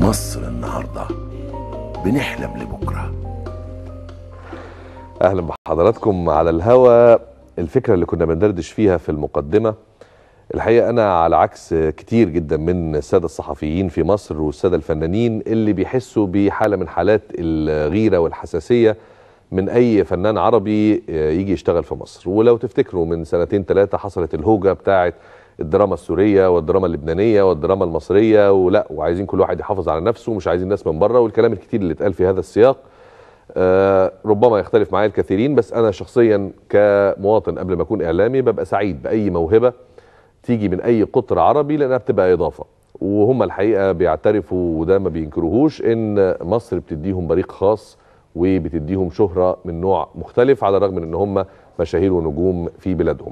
مصر النهارده بنحلم لبكره اهلا بحضراتكم على الهوا الفكره اللي كنا بندردش فيها في المقدمه الحقيقه انا على عكس كتير جدا من الساده الصحفيين في مصر والساده الفنانين اللي بيحسوا بحاله من حالات الغيره والحساسيه من اي فنان عربي يجي يشتغل في مصر ولو تفتكروا من سنتين ثلاثه حصلت الهوجه بتاعه الدراما السوريه والدراما اللبنانيه والدراما المصريه ولا وعايزين كل واحد يحافظ على نفسه ومش عايزين ناس من بره والكلام الكتير اللي اتقال في هذا السياق آه ربما يختلف معايا الكثيرين بس انا شخصيا كمواطن قبل ما اكون اعلامي ببقى سعيد باي موهبه تيجي من اي قطر عربي لانها بتبقى اضافه وهم الحقيقه بيعترفوا وده ما بينكروهوش ان مصر بتديهم بريق خاص وبتديهم شهره من نوع مختلف على الرغم من ان هم مشاهير ونجوم في بلادهم.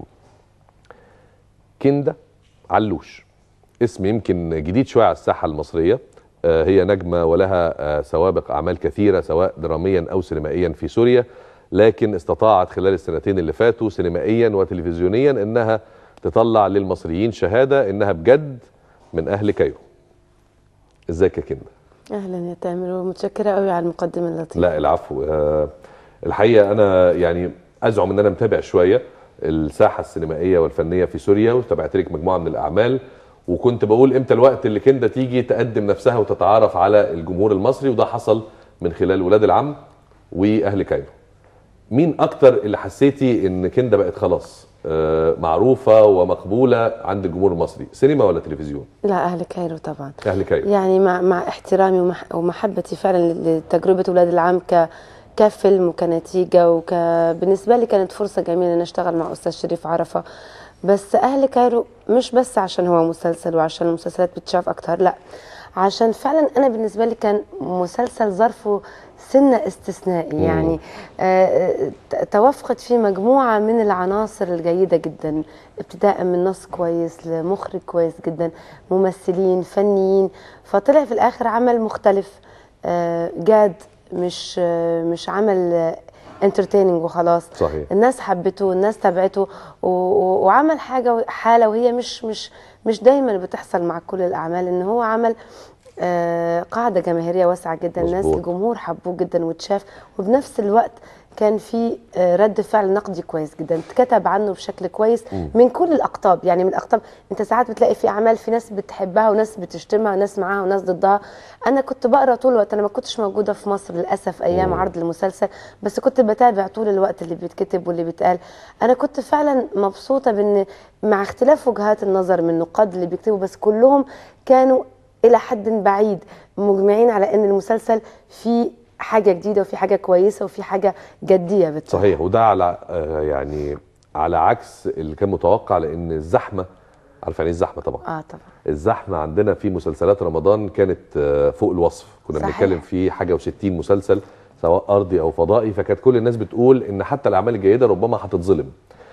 كندا علوش اسم يمكن جديد شويه على الساحه المصريه هي نجمة ولها سوابق أعمال كثيرة سواء دراميا أو سينمائيا في سوريا لكن استطاعت خلال السنتين اللي فاتوا سينمائيا وتلفزيونيا أنها تطلع للمصريين شهادة أنها بجد من أهل كايرو ازيك يا كندا اهلا يا تامر ومتشكره قوي على المقدمه اللطيفه لا العفو الحقيقة أنا يعني أزعم أن أنا متابع شوية الساحة السينمائية والفنية في سوريا وتابعت لك مجموعة من الأعمال وكنت بقول امتى الوقت اللي كندا تيجي تقدم نفسها وتتعرف على الجمهور المصري وده حصل من خلال ولاد العم واهل كايرو مين اكتر اللي حسيتي ان كندا بقت خلاص معروفه ومقبوله عند الجمهور المصري سينما ولا تلفزيون لا اهل كايرو طبعا اهل كايرو يعني مع مع احترامي ومح ومحبتي فعلا لتجربه ولاد العم ك كفيلم وكنتيجه وك بالنسبه لي كانت فرصه جميله ان اشتغل مع استاذ شريف عرفه بس اهل كايرو مش بس عشان هو مسلسل وعشان المسلسلات بتشاف اكتر لا عشان فعلا انا بالنسبه لي كان مسلسل ظرفه سنة استثنائي يعني آه توافقت فيه مجموعة من العناصر الجيدة جدا ابتداء من نص كويس لمخرج كويس جدا ممثلين فنيين فطلع في الآخر عمل مختلف آه جاد مش آه مش عمل انترتيننج وخلاص صحيح. الناس حبته الناس تابعته وعمل حاجه حاله وهي مش مش مش دايما بتحصل مع كل الاعمال ان هو عمل آه قاعده جماهيريه واسعه جدا مزبوط. الناس الجمهور حبوه جدا واتشاف وبنفس الوقت كان في آه رد فعل نقدي كويس جدا اتكتب عنه بشكل كويس م. من كل الاقطاب يعني من الاقطاب انت ساعات بتلاقي في اعمال في ناس بتحبها وناس بتشتمها وناس معاها وناس ضدها انا كنت بقرا طول الوقت انا ما كنتش موجوده في مصر للاسف ايام م. عرض المسلسل بس كنت بتابع طول الوقت اللي بيتكتب واللي بيتقال انا كنت فعلا مبسوطه بان مع اختلاف وجهات النظر من النقاد اللي بيكتبوا بس كلهم كانوا الى حد بعيد مجمعين على ان المسلسل فيه حاجه جديده وفي حاجه كويسه وفي حاجه جديه بتطلع. صحيح وده على يعني على عكس اللي كان متوقع لان الزحمه عارفه يعني الزحمه طبعا اه طبعا الزحمه عندنا في مسلسلات رمضان كانت فوق الوصف كنا صحيح. بنتكلم في حاجه و60 مسلسل سواء ارضي او فضائي فكانت كل الناس بتقول ان حتى الاعمال الجيده ربما هتتظلم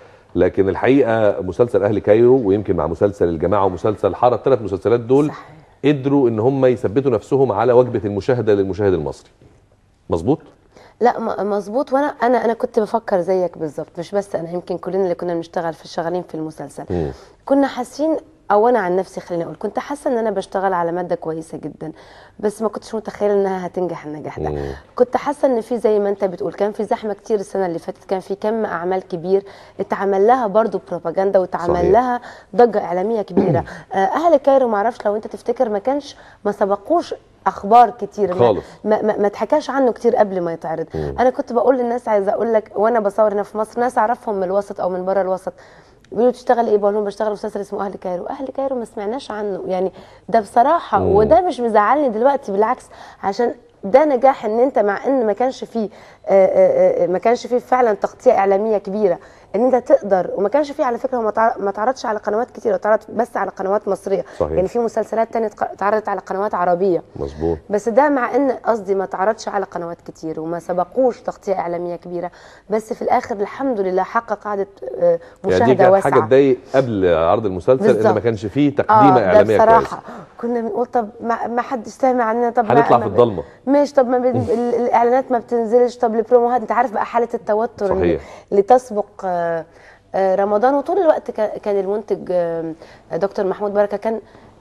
لكن الحقيقه مسلسل اهل كايرو ويمكن مع مسلسل الجماعه ومسلسل حاره الثلاث مسلسلات دول صحيح. قدروا ان هم يثبتوا نفسهم على وجبه المشاهده للمشاهد المصري مظبوط لا مظبوط وانا انا انا كنت بفكر زيك بالظبط مش بس انا يمكن كلنا اللي كنا بنشتغل في شغالين في المسلسل م. كنا حاسين او انا عن نفسي خليني اقول كنت حاسه ان انا بشتغل على ماده كويسه جدا بس ما كنتش متخيله انها هتنجح النجاح ده مم. كنت حاسه ان في زي ما انت بتقول كان في زحمه كتير السنه اللي فاتت كان في كم اعمال كبير اتعمل لها برضو بروباجندا واتعمل صحيح. لها ضجه اعلاميه كبيره آه، اهل كايرو ما اعرفش لو انت تفتكر ما كانش ما سبقوش اخبار كتير ما- خالص. ما, ما, ما اتحكاش عنه كتير قبل ما يتعرض مم. انا كنت بقول للناس عايزه اقول لك وانا بصور هنا في مصر ناس اعرفهم من الوسط او من بره الوسط بيقولوا بتشتغل ايه بقول لهم بشتغل مسلسل اسمه اهل كايرو اهل كايرو ما سمعناش عنه يعني ده بصراحه مم. وده مش مزعلني دلوقتي بالعكس عشان ده نجاح ان انت مع ان ما كانش فيه آه، آه، آه، ما كانش فيه فعلا تغطيه اعلاميه كبيره ان انت تقدر وما كانش فيه على فكره هو ما تع- ما اتعرضش على قنوات كتير اتعرض بس على قنوات مصريه صحيح. يعني في مسلسلات تانية اتق- اتعرضت على قنوات عربيه مظبوط بس ده مع ان قصدي ما اتعرضش على قنوات كتير وما سبقوش تغطيه اعلاميه كبيره بس في الاخر الحمد لله حقق قاعده آه، يعني دي مشاهده كانت واسعه حاجه تضايق قبل عرض المسلسل ان بالظبط. ما كانش فيه تقديمه ده اعلاميه بصراحه كويسه كنا بنقول طب ما, ما حدش سامع عننا طب ما- هنطلع ما- في الضلمه ماشي طب ما بين ال- الاعلانات ما بتنزلش طب البروموهات انت عارف بقى حاله التوتر اللي, صحيح. اللي تسبق آه، آه، رمضان وطول الوقت كا- كان المنتج آه، دكتور محمود بركه كان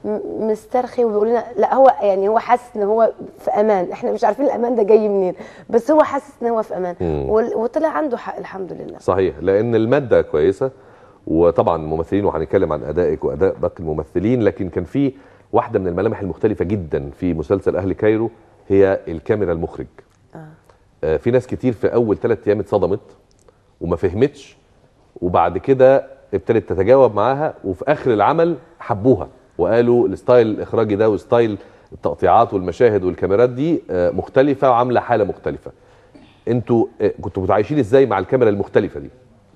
م- مسترخي وبيقول لنا لا هو يعني هو حاسس ان هو في امان احنا مش عارفين الامان ده جاي منين بس هو حاسس ان هو في امان مم. وال- وطلع عنده حق الحمد لله صحيح لان الماده كويسه وطبعا الممثلين وهنتكلم عن ادائك واداء باقي الممثلين لكن كان في واحده من الملامح المختلفه جدا في مسلسل اهل كايرو هي الكاميرا المخرج آه. آه، في ناس كتير في اول ثلاث ايام اتصدمت وما فهمتش وبعد كده ابتدت تتجاوب معاها وفي اخر العمل حبوها وقالوا الستايل الاخراجي ده وستايل التقطيعات والمشاهد والكاميرات دي آه، مختلفه وعامله حاله مختلفه انتوا آه، كنتوا متعايشين ازاي مع الكاميرا المختلفه دي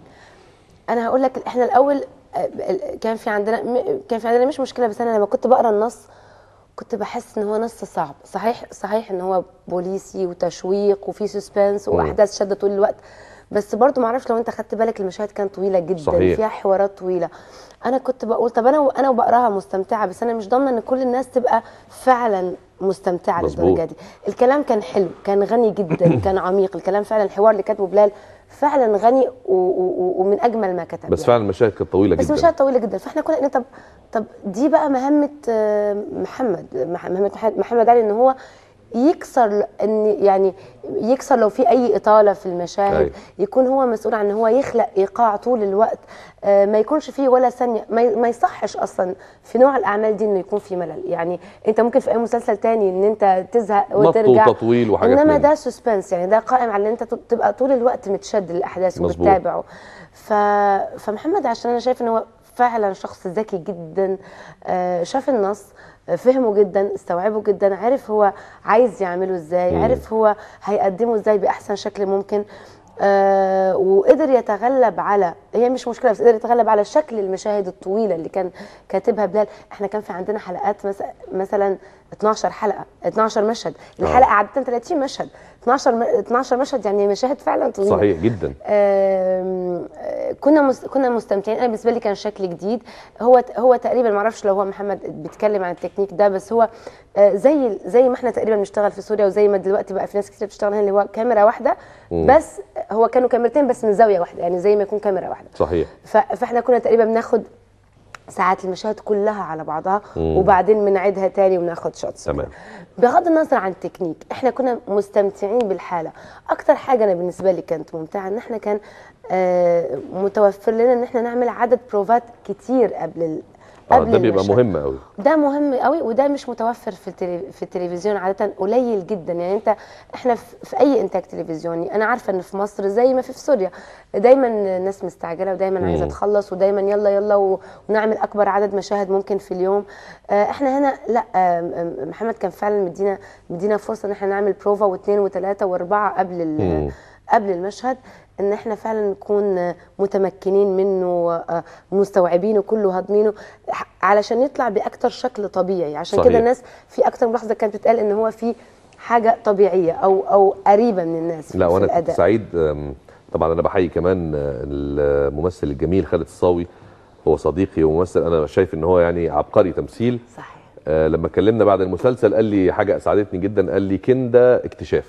انا هقول لك احنا الاول آه، ال- كان في عندنا م- كان في عندنا مش مشكله بس انا لما كنت بقرا النص كنت بحس ان هو نص صعب صحيح صحيح ان هو بوليسي وتشويق وفي سسبنس واحداث شاده طول الوقت بس برضو ما اعرفش لو انت خدت بالك المشاهد كانت طويله جدا صحيح. فيها حوارات طويله انا كنت بقول طب انا انا وبقراها مستمتعه بس انا مش ضامنه ان كل الناس تبقى فعلا مستمتعه مظبوط. للدرجه دي الكلام كان حلو كان غني جدا كان عميق الكلام فعلا الحوار اللي كاتبه بلال فعلا غني و- و- ومن اجمل ما كتب بس يعني. فعلا المشاهد كانت طويله بس جدا مشاهد طويله جدا فاحنا كنا قلنا طب طب دي بقى مهمه آه، محمد مح- مهمه محمد- محمد علي ان هو يكسر ان يعني يكسر لو في اي اطاله في المشاهد أيوة. يكون هو مسؤول عن ان هو يخلق ايقاع طول الوقت آه، ما يكونش فيه ولا ثانيه ما ي- ما يصحش اصلا في نوع الاعمال دي انه يكون في ملل يعني انت ممكن في اي مسلسل تاني ان انت تزهق مط وترجع وتطويل وحاجات انما من ده سسبنس يعني ده قائم على ان انت تبقى طول الوقت متشد للاحداث مظبوط. وبتتابعه ف... فمحمد عشان انا شايف ان هو فعلا شخص ذكي جدا آه، شاف النص آه، فهمه جدا استوعبه جدا عرف هو عايز يعمله ازاي مم. عرف هو هيقدمه ازاي باحسن شكل ممكن آه وقدر يتغلب على هي مش مشكله بس قدر يتغلب على شكل المشاهد الطويله اللي كان كاتبها بلال احنا كان في عندنا حلقات مس- مثلا 12 حلقه 12 مشهد الحلقه عاده 30 مشهد 12 م- 12 مشهد يعني مشاهد فعلا طويله صحيح جدا آم، آه، كنا مس... كنا مستمتعين انا بالنسبه لي كان شكل جديد هو هو تقريبا ما اعرفش لو هو محمد بيتكلم عن التكنيك ده بس هو آه، زي زي ما احنا تقريبا بنشتغل في سوريا وزي ما دلوقتي بقى في ناس كتير بتشتغل هنا اللي هو كاميرا واحده مم. بس هو كانوا كاميرتين بس من زاويه واحده يعني زي ما يكون كاميرا واحده صحيح ف... فاحنا كنا تقريبا بناخد ساعات المشاهد كلها على بعضها مم. وبعدين بنعيدها تاني وناخد شوتس تمام بغض النظر عن التكنيك احنا كنا مستمتعين بالحاله اكتر حاجه انا بالنسبه لي كانت ممتعه ان احنا كان آه متوفر لنا ان احنا نعمل عدد بروفات كتير قبل ال... اه قبل ده بيبقى المشهد. مهم قوي ده مهم قوي وده مش متوفر في التلي... في التلفزيون عاده قليل جدا يعني انت احنا في, في اي انتاج تلفزيوني انا عارفه ان في مصر زي ما في في سوريا دايما الناس مستعجله ودايما عايزه مم. تخلص ودايما يلا يلا و... ونعمل اكبر عدد مشاهد ممكن في اليوم آه، احنا هنا لا آم، آم، محمد كان فعلا مدينا مدينا فرصه ان احنا نعمل بروفا واثنين وثلاثه واربعه قبل ال... مم. قبل المشهد ان احنا فعلا نكون متمكنين منه آه، مستوعبينه كله هاضمينه ح- علشان يطلع باكتر شكل طبيعي عشان صحيح. كده الناس في اكتر ملاحظه كانت بتقال ان هو في حاجه طبيعيه او او قريبه من الناس في لا في وانا كنت الاداء سعيد أم، طبعا انا بحيي كمان آه، الممثل الجميل خالد الصاوي هو صديقي وممثل انا شايف ان هو يعني عبقري تمثيل صحيح آه، لما اتكلمنا بعد المسلسل قال لي حاجه اسعدتني جدا قال لي كندا اكتشاف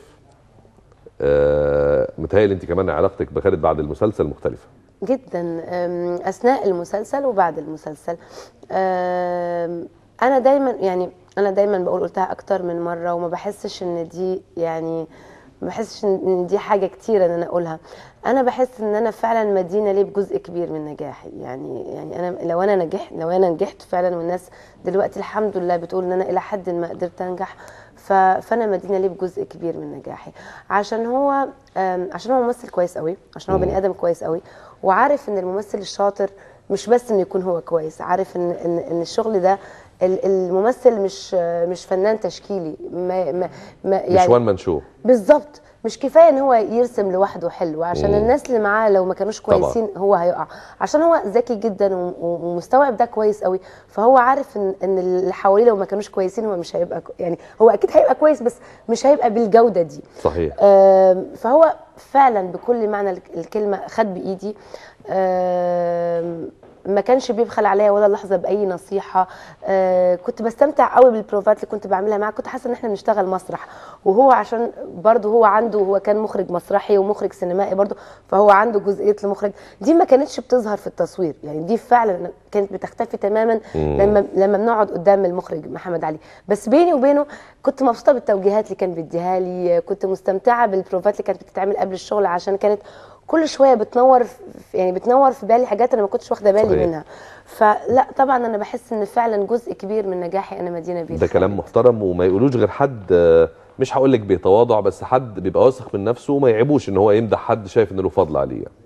آه، متهيألي انت كمان علاقتك بخالد بعد المسلسل مختلفه جدا أم، اثناء المسلسل وبعد المسلسل أم، انا دايما يعني انا دايما بقول قلتها اكتر من مره وما بحسش ان دي يعني ما بحسش ان دي حاجه كتيره ان انا اقولها انا بحس ان انا فعلا مدينه ليه بجزء كبير من نجاحي يعني يعني انا لو انا نجحت لو انا نجحت فعلا والناس دلوقتي الحمد لله بتقول ان انا الى حد ما قدرت انجح ف- فانا مدينه ليه بجزء كبير من نجاحي عشان هو أم، عشان هو ممثل كويس قوي عشان هو مم. بني ادم كويس قوي وعارف ان الممثل الشاطر مش بس انه يكون هو كويس عارف ان ان, إن الشغل ده ال- الممثل مش مش فنان تشكيلي ما ما ما مش وان مان شو بالظبط مش كفايه ان هو يرسم لوحده حلو عشان مم. الناس اللي معاه لو ما كانوش طبعا. كويسين هو هيقع عشان هو ذكي جدا و- و- ومستوعب ده كويس قوي فهو عارف ان ان اللي حواليه لو ما كانوش كويسين هو مش هيبقى كو- يعني هو اكيد هيبقى كويس بس مش هيبقى بالجوده دي صحيح آم، فهو فعلا بكل معنى الك- الكلمه خد بايدي آم، ما كانش بيبخل عليا ولا لحظه باي نصيحه آه كنت بستمتع قوي بالبروفات اللي كنت بعملها معاه كنت حاسه ان احنا بنشتغل مسرح وهو عشان برضه هو عنده هو كان مخرج مسرحي ومخرج سينمائي برضه فهو عنده جزئيه المخرج دي ما كانتش بتظهر في التصوير يعني دي فعلا كانت بتختفي تماما لما لما بنقعد قدام المخرج محمد علي بس بيني وبينه كنت مبسوطه بالتوجيهات اللي كان بيديها لي كنت مستمتعه بالبروفات اللي كانت بتتعمل قبل الشغل عشان كانت كل شويه بتنور في يعني بتنور في بالي حاجات انا ما كنتش واخده بالي صحيح. منها فلا طبعا انا بحس ان فعلا جزء كبير من نجاحي انا مدينه بيه ده كلام محترم وما يقولوش غير حد آه، مش هقول لك بيتواضع بس حد بيبقى واثق من نفسه وما يعيبوش ان هو يمدح حد شايف ان له فضل عليه يعني.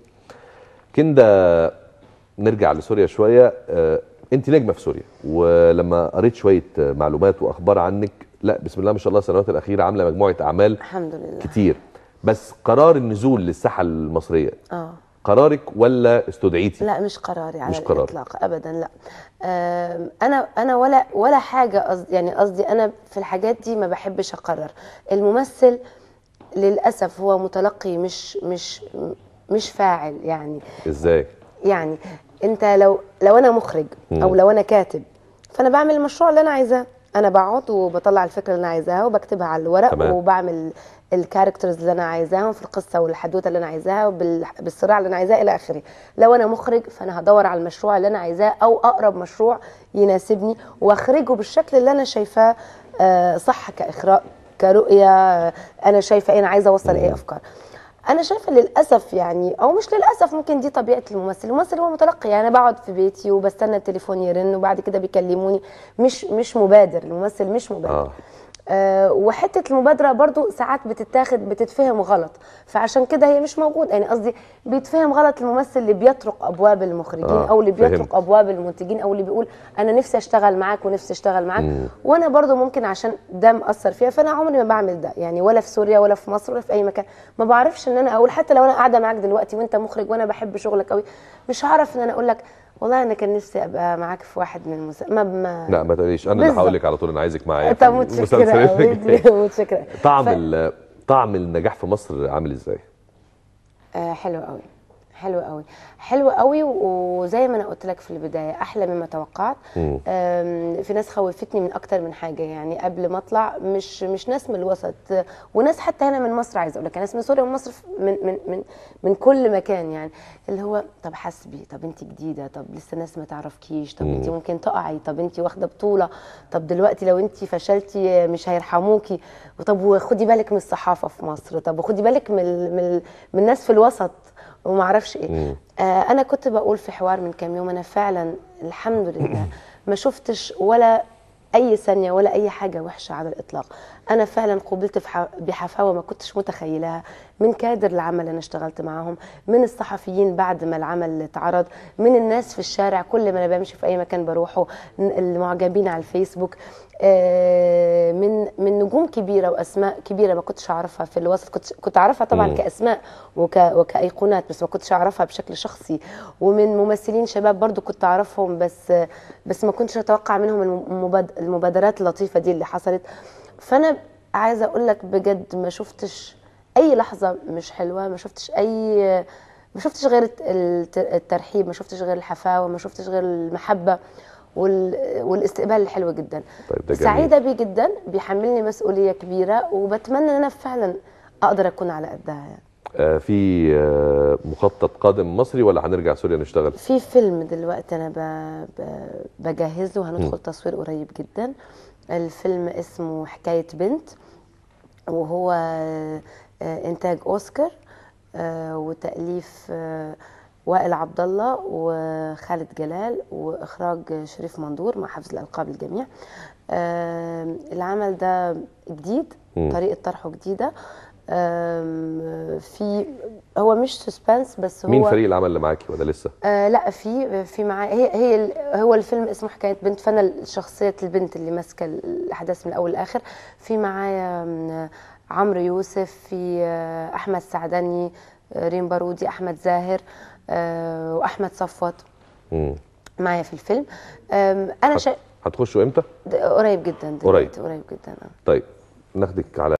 كندا نرجع لسوريا شويه آه، انت نجمه في سوريا ولما قريت شويه آه، معلومات واخبار عنك لا بسم الله ما شاء الله السنوات الاخيره عامله مجموعه اعمال الحمد لله كتير بس قرار النزول للساحه المصريه اه قرارك ولا استدعيتي لا مش قراري على مش قرار. الاطلاق ابدا لا آم، انا انا ولا ولا حاجه قصدي يعني قصدي انا في الحاجات دي ما بحبش اقرر الممثل للاسف هو متلقي مش مش مش فاعل يعني ازاي يعني انت لو لو انا مخرج او مم. لو انا كاتب فانا بعمل المشروع اللي انا عايزاه انا بقعد وبطلع الفكره اللي انا عايزاها وبكتبها على الورق تمام. وبعمل الكاركترز اللي انا عايزاهم في القصه والحدوته اللي انا عايزاها وبالصراع اللي انا عايزاه الى اخره لو انا مخرج فانا هدور على المشروع اللي انا عايزاه او اقرب مشروع يناسبني واخرجه بالشكل اللي انا شايفاه آه، صح كاخراج كرؤيه آه، انا شايفه ايه انا عايزه اوصل ايه افكار انا شايفه للاسف يعني او مش للاسف ممكن دي طبيعه الممثل الممثل هو متلقي يعني انا بقعد في بيتي وبستنى التليفون يرن وبعد كده بيكلموني مش مش مبادر الممثل مش مبادر اه آه. آه وحته المبادره برضو ساعات بتتاخد بتتفهم غلط فعشان كده هي مش موجود يعني قصدي بيتفهم غلط الممثل اللي بيطرق ابواب المخرجين آه، او اللي بيطرق فهمت. ابواب المنتجين او اللي بيقول انا نفسي اشتغل معاك ونفسي اشتغل معاك وانا برضو ممكن عشان ده مأثر فيها فانا عمري ما بعمل ده يعني ولا في سوريا ولا في مصر ولا في اي مكان ما بعرفش ان انا اقول حتى لو انا قاعده معاك دلوقتي وانت مخرج وانا بحب شغلك قوي مش هعرف ان انا اقول لك والله انا كان نفسي ابقى معاك في واحد من المس... ما, ما لا ما تقوليش انا اللي بالظبط. هقول لك على طول انا عايزك معايا في طب متشكره المسلسل قوي اللي جاي. متشكره طعم ف- ال- طعم النجاح في مصر عامل ازاي؟ آه حلو قوي حلو قوي حلو قوي وزي ما انا قلت لك في البدايه احلى مما توقعت مم. آم، في ناس خوفتني من اكتر من حاجه يعني قبل ما اطلع مش مش ناس من الوسط آه، وناس حتى هنا من مصر عايزه اقول لك ناس من سوريا ومن مصر من من من من كل مكان يعني اللي هو طب حاسبي طب انت جديده طب لسه ناس ما تعرفكيش طب انت ممكن تقعي طب انت واخده بطوله طب دلوقتي لو انت فشلتي مش هيرحموكي طب وخدي بالك من الصحافه في مصر طب وخدي بالك من ال- من ال- من الناس في الوسط وما اعرفش ايه آه انا كنت بقول في حوار من كام يوم انا فعلا الحمد لله ما شفتش ولا اي ثانيه ولا اي حاجه وحشه على الاطلاق انا فعلا قوبلت في ح- بحفاوه ما كنتش متخيلها من كادر العمل اللي انا اشتغلت معاهم من الصحفيين بعد ما العمل اتعرض من الناس في الشارع كل ما انا بمشي في اي مكان بروحه ن- المعجبين على الفيسبوك آه، من من نجوم كبيره واسماء كبيره ما كنتش اعرفها في الوسط كنت كنت اعرفها طبعا مم. كاسماء وك وكايقونات بس ما كنتش اعرفها بشكل شخصي ومن ممثلين شباب برضو كنت اعرفهم بس بس ما كنتش اتوقع منهم المباد- المبادرات اللطيفه دي اللي حصلت فانا عايزه اقول لك بجد ما شفتش اي لحظه مش حلوه ما شفتش اي ما شفتش غير الت- الت- الترحيب ما شفتش غير الحفاوه ما شفتش غير المحبه وال... والاستقبال الحلو جدا طيب ده جميل. سعيده بيه جدا بيحملني مسؤوليه كبيره وبتمنى ان انا فعلا اقدر اكون على قدها يعني. آه في آه مخطط قادم مصري ولا هنرجع سوريا نشتغل؟ في فيلم دلوقتي انا ب... ب... بجهز له هندخل تصوير قريب جدا الفيلم اسمه حكايه بنت وهو آه، انتاج اوسكار آه، وتاليف آه، وائل عبد الله وخالد جلال واخراج شريف مندور مع حفظ الالقاب الجميع آه، العمل ده جديد مم. طريقه طرحه جديده آم، في هو مش سسبنس بس هو مين فريق العمل اللي معاكي ولا لسه؟ آه لا في في معايا هي هي ال- هو الفيلم اسمه حكايه بنت فانا شخصيه البنت اللي ماسكه الاحداث من الاول للاخر في معايا م، عمرو يوسف في آه، احمد سعدني آه، ريم بارودي احمد زاهر آه، واحمد صفوت مم. معايا في الفيلم آم، انا شا... هتخشوا امتى؟ قريب جدا دلوقتي، قريب جدا آه. طيب ناخدك على